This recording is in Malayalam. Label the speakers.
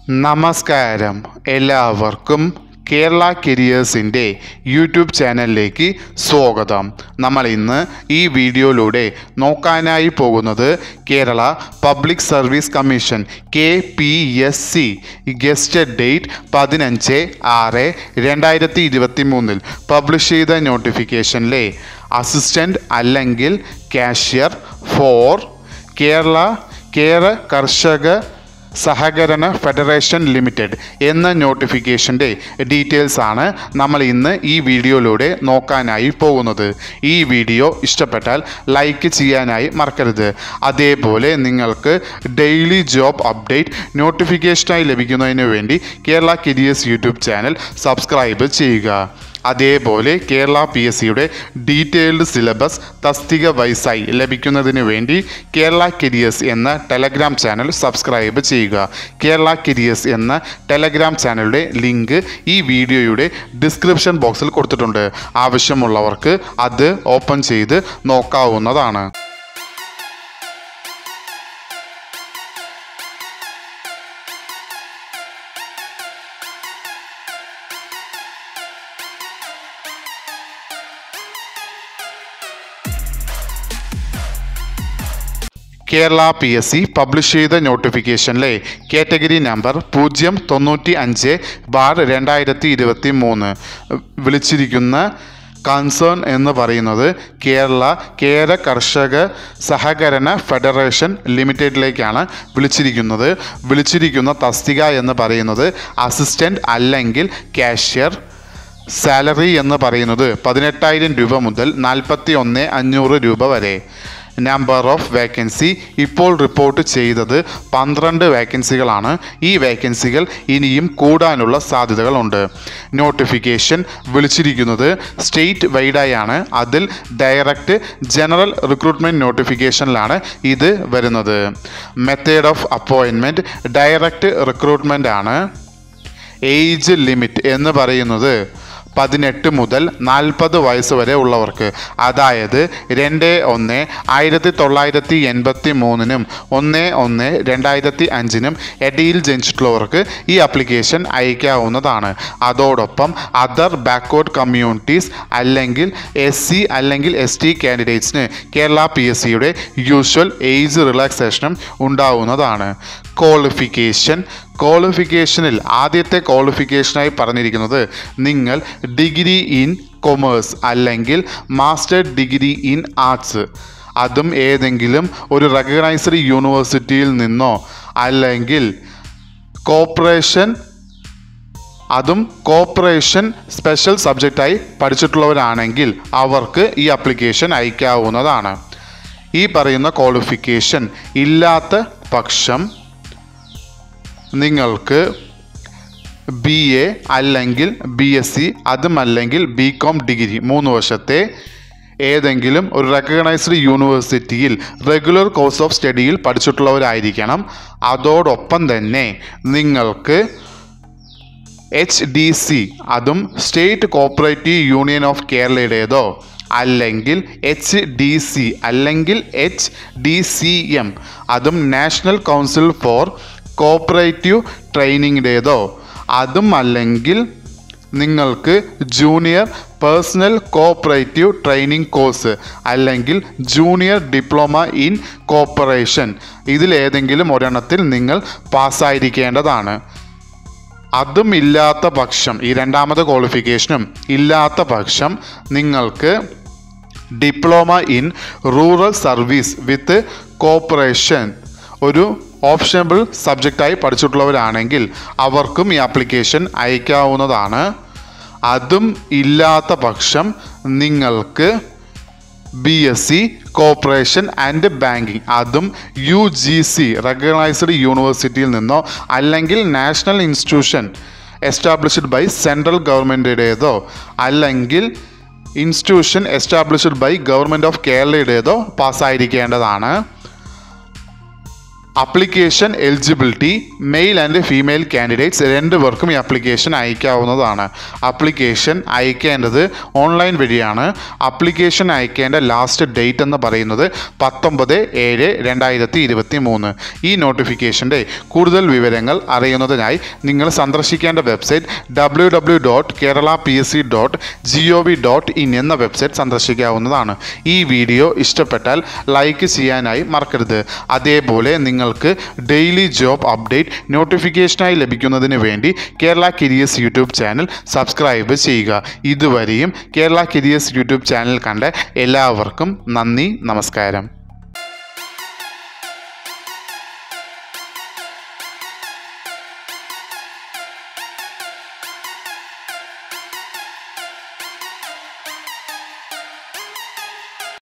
Speaker 1: നമസ്കാരം എല്ലാവർക്കും കേരള കരിയേഴ്സിൻ്റെ യൂട്യൂബ് ചാനലിലേക്ക് സ്വാഗതം നമ്മൾ ഇന്ന് ഈ വീഡിയോയിലൂടെ നോക്കാനായി പോകുന്നത് Kerala public service commission K P S C gazette date പതിനഞ്ച് ആറ് രണ്ടായിരത്തി ഇരുപത്തി മൂന്നിൽ പബ്ലിഷ് ചെയ്ത നോട്ടിഫിക്കേഷനിലെ അസിസ്റ്റൻ്റ് അല്ലെങ്കിൽ കാഷ്യർ ഫോർ കേരള കേര കർഷക സഹകരണ ഫെഡറേഷൻ ലിമിറ്റഡ് എന്ന നോട്ടിഫിക്കേഷൻ്റെ ഡീറ്റെയിൽസ് ആണ് നമ്മൾ ഇന്ന് ഈ വീഡിയോയിലൂടെ നോക്കാനായി പോകുന്നത് ഈ വീഡിയോ ഇഷ്ടപ്പെട്ടാൽ ലൈക്ക് ചെയ്യാനായി മറക്കരുത് അതേപോലെ നിങ്ങൾക്ക് ഡെയിലി ജോബ് അപ്ഡേറ്റ് നോട്ടിഫിക്കേഷനായി ലഭിക്കുന്നതിന് വേണ്ടി Kerala careers YouTube channel subscribe ചെയ്യുക അതേപോലെ കേരള പി എസ് സിയുടെ ഡീറ്റെയിൽഡ് സിലബസ് തസ്തിക വൈസായി ലഭിക്കുന്നതിന് വേണ്ടി കേരള കരിയേഴ്സ് എന്ന ടെലഗ്രാം ചാനൽ സബ്സ്ക്രൈബ് ചെയ്യുക കേരള കരിയേഴ്സ് എന്ന ടെലഗ്രാം ചാനലിൻ്റെ ലിങ്ക് ഈ വീഡിയോയുടെ ഡിസ്ക്രിപ്ഷൻ ബോക്സിൽ കൊടുത്തിട്ടുണ്ട് ആവശ്യമുള്ളവർക്ക് അത് ഓപ്പൺ ചെയ്ത് നോക്കാവുന്നതാണ് Kerala P S C publish ചെയ്ത നോട്ടിഫിക്കേഷനിലെ കാറ്റഗറി നമ്പർ പൂജ്യം തൊണ്ണൂറ്റി അഞ്ച് ബാർ രണ്ടായിരത്തി ഇരുപത്തി മൂന്ന് വിളിച്ചിരിക്കുന്ന കൺസേൺ എന്ന് പറയുന്നത് കേരള കേര കർഷക സഹകരണ ഫെഡറേഷൻ ലിമിറ്റഡിലേക്കാണ് വിളിച്ചിരിക്കുന്നത് വിളിച്ചിരിക്കുന്ന തസ്തിക എന്ന് പറയുന്നത് അസിസ്റ്റൻ്റ് അല്ലെങ്കിൽ കാഷ്യർ സാലറി എന്ന് പറയുന്നത് പതിനെട്ടായിരം രൂപ മുതൽ നാൽപ്പത്തി ഒന്ന് അഞ്ഞൂറ് രൂപ വരെ നമ്പർ ഓഫ് വേക്കൻസി ഇപ്പോൾ റിപ്പോർട്ട് ചെയ്തത് പന്ത്രണ്ട് വേക്കൻസികളാണ് ഈ വേക്കൻസികൾ ഇനിയും കൂടാനുള്ള സാധ്യതകളുണ്ട് നോട്ടിഫിക്കേഷൻ വിളിച്ചിരിക്കുന്നത് സ്റ്റേറ്റ് വൈഡായാണ് അതിൽ ഡയറക്റ്റ് ജനറൽ റിക്രൂട്ട്മെൻറ്റ് നോട്ടിഫിക്കേഷനിലാണ് ഇത് വരുന്നത് method of appointment direct recruitment ആണ് ഏജ് ലിമിറ്റ് എന്ന് പറയുന്നത് പതിനെട്ട് മുതൽ നാൽപ്പത് വയസ്സ് വരെ ഉള്ളവർക്ക് അതായത് രണ്ട് ഒന്ന് ആയിരത്തി തൊള്ളായിരത്തി എൺപത്തി മൂന്നിനും ഒന്ന് ഒന്ന് രണ്ടായിരത്തി അഞ്ചിനും ഇടയിൽ ജനിച്ചിട്ടുള്ളവർക്ക് ഈ ആപ്ലിക്കേഷൻ അയക്കാവുന്നതാണ് അതോടൊപ്പം അതർ ബാക്ക്വേർഡ് കമ്മ്യൂണിറ്റീസ് അല്ലെങ്കിൽ എസ് സി അല്ലെങ്കിൽ എസ് ടി കാൻഡിഡേറ്റ്സിന് കേരള പി എസ് സിയുടെ യൂഷ്വൽ ഏജ് റിലാക്സേഷനും ഉണ്ടാവുന്നതാണ് ക്വാളിഫിക്കേഷൻ ക്വാളിഫിക്കേഷനിൽ ആദ്യത്തെ ക്വാളിഫിക്കേഷനായി പറഞ്ഞിരിക്കുന്നത് നിങ്ങൾ ഡിഗ്രി ഇൻ കൊമേഴ്സ് അല്ലെങ്കിൽ മാസ്റ്റർ ഡിഗ്രി ഇൻ ആർട്സ് അതും ഏതെങ്കിലും ഒരു റെക്കഗ്നൈസ്ഡ് യൂണിവേഴ്സിറ്റിയിൽ നിന്നോ അല്ലെങ്കിൽ കോർപ്പറേഷൻ അതും കോർപ്പറേഷൻ സ്പെഷ്യൽ സബ്ജക്റ്റായി പഠിച്ചിട്ടുള്ളവരാണെങ്കിൽ അവർക്ക് ഈ ആപ്ലിക്കേഷൻ അയക്കാവുന്നതാണ് ഈ പറയുന്ന ക്വാളിഫിക്കേഷൻ ഇല്ലാത്ത പക്ഷം നിങ്ങൾക്ക് ബി എ അല്ലെങ്കിൽ ബി എസ് സി അതുമല്ലെങ്കിൽ ബി കോം ഡിഗ്രി മൂന്ന് വർഷത്തെ ഏതെങ്കിലും ഒരു റെക്കഗ്നൈസ്ഡ് യൂണിവേഴ്സിറ്റിയിൽ റെഗുലർ കോഴ്സ് ഓഫ് സ്റ്റഡിയിൽ പഠിച്ചിട്ടുള്ളവരായിരിക്കണം അതോടൊപ്പം തന്നെ നിങ്ങൾക്ക് എച്ച് ഡി സി അതും സ്റ്റേറ്റ് കോപ്പറേറ്റീവ് യൂണിയൻ ഓഫ് കേരളയുടേതോ അല്ലെങ്കിൽ എച്ച് ഡി സി അല്ലെങ്കിൽ എച്ച് ഡി സി എം അതും നാഷണൽ കൗൺസിൽ ഫോർ കോപ്പറേറ്റീവ് ട്രെയിനിങ്ങിൻ്റേതോ അതും അല്ലെങ്കിൽ നിങ്ങൾക്ക് junior personnel cooperative training course അല്ലെങ്കിൽ ജൂനിയർ ഡിപ്ലോമ ഇൻ കോപ്പറേഷൻ ഇതിലേതെങ്കിലും ഒരെണ്ണത്തിൽ നിങ്ങൾ പാസ്സായിരിക്കേണ്ടതാണ് അതും ഇല്ലാത്ത പക്ഷം ഈ രണ്ടാമത്തെ ക്വാളിഫിക്കേഷനും ഇല്ലാത്ത പക്ഷം നിങ്ങൾക്ക് diploma in rural service with cooperation ഒരു ഓപ്ഷനബിൾ സബ്ജക്റ്റായി പഠിച്ചിട്ടുള്ളവരാണെങ്കിൽ അവർക്കും ഈ ആപ്ലിക്കേഷൻ അയക്കാവുന്നതാണ് അതും ഇല്ലാത്ത പക്ഷം നിങ്ങൾക്ക് B S C cooperation and banking അതും യു ജി സി റെക്കഗ്നൈസ്ഡ് യൂണിവേഴ്സിറ്റിയിൽ നിന്നോ അല്ലെങ്കിൽ national institution established by central ഗവൺമെൻറ്റിൻ്റേതോ അല്ലെങ്കിൽ institution established by government of കേരളയുടേതോ പാസ്സായിരിക്കേണ്ടതാണ് application eligibility male and female candidates രണ്ടുപേർക്കും ഈ അപ്ലിക്കേഷൻ അയക്കാവുന്നതാണ് അപ്ലിക്കേഷൻ അയക്കേണ്ടത് ഓൺലൈൻ വഴിയാണ് അപ്ലിക്കേഷൻ അയക്കേണ്ട ലാസ്റ്റ് ഡേറ്റ് എന്ന് പറയുന്നത് പത്തൊമ്പത് ഏഴ് രണ്ടായിരത്തി ഇരുപത്തി മൂന്ന് ഈ നോട്ടിഫിക്കേഷൻ്റെ കൂടുതൽ വിവരങ്ങൾ അറിയുന്നതിനായി നിങ്ങൾ സന്ദർശിക്കേണ്ട website W W dot Kerala P S C dot G O V dot in എന്ന വെബ്സൈറ്റ് സന്ദർശിക്കാവുന്നതാണ് ഈ വീഡിയോ ഇഷ്ടപ്പെട്ടാൽ ലൈക്ക് ചെയ്യാനായി മറക്കരുത് അതേപോലെ നിങ്ങൾക്ക് ഡെയിലി ജോബ് അപ്ഡേറ്റ് നോട്ടിഫിക്കേഷനായി ലഭിക്കുന്നതിന് വേണ്ടി Kerala careers YouTube channel subscribe ചെയ്യുക ഇതുവരെയും കേരള കരിയേഴ്സ് യൂട്യൂബ് ചാനൽ കണ്ട എല്ലാവർക്കും നന്ദി നമസ്കാരം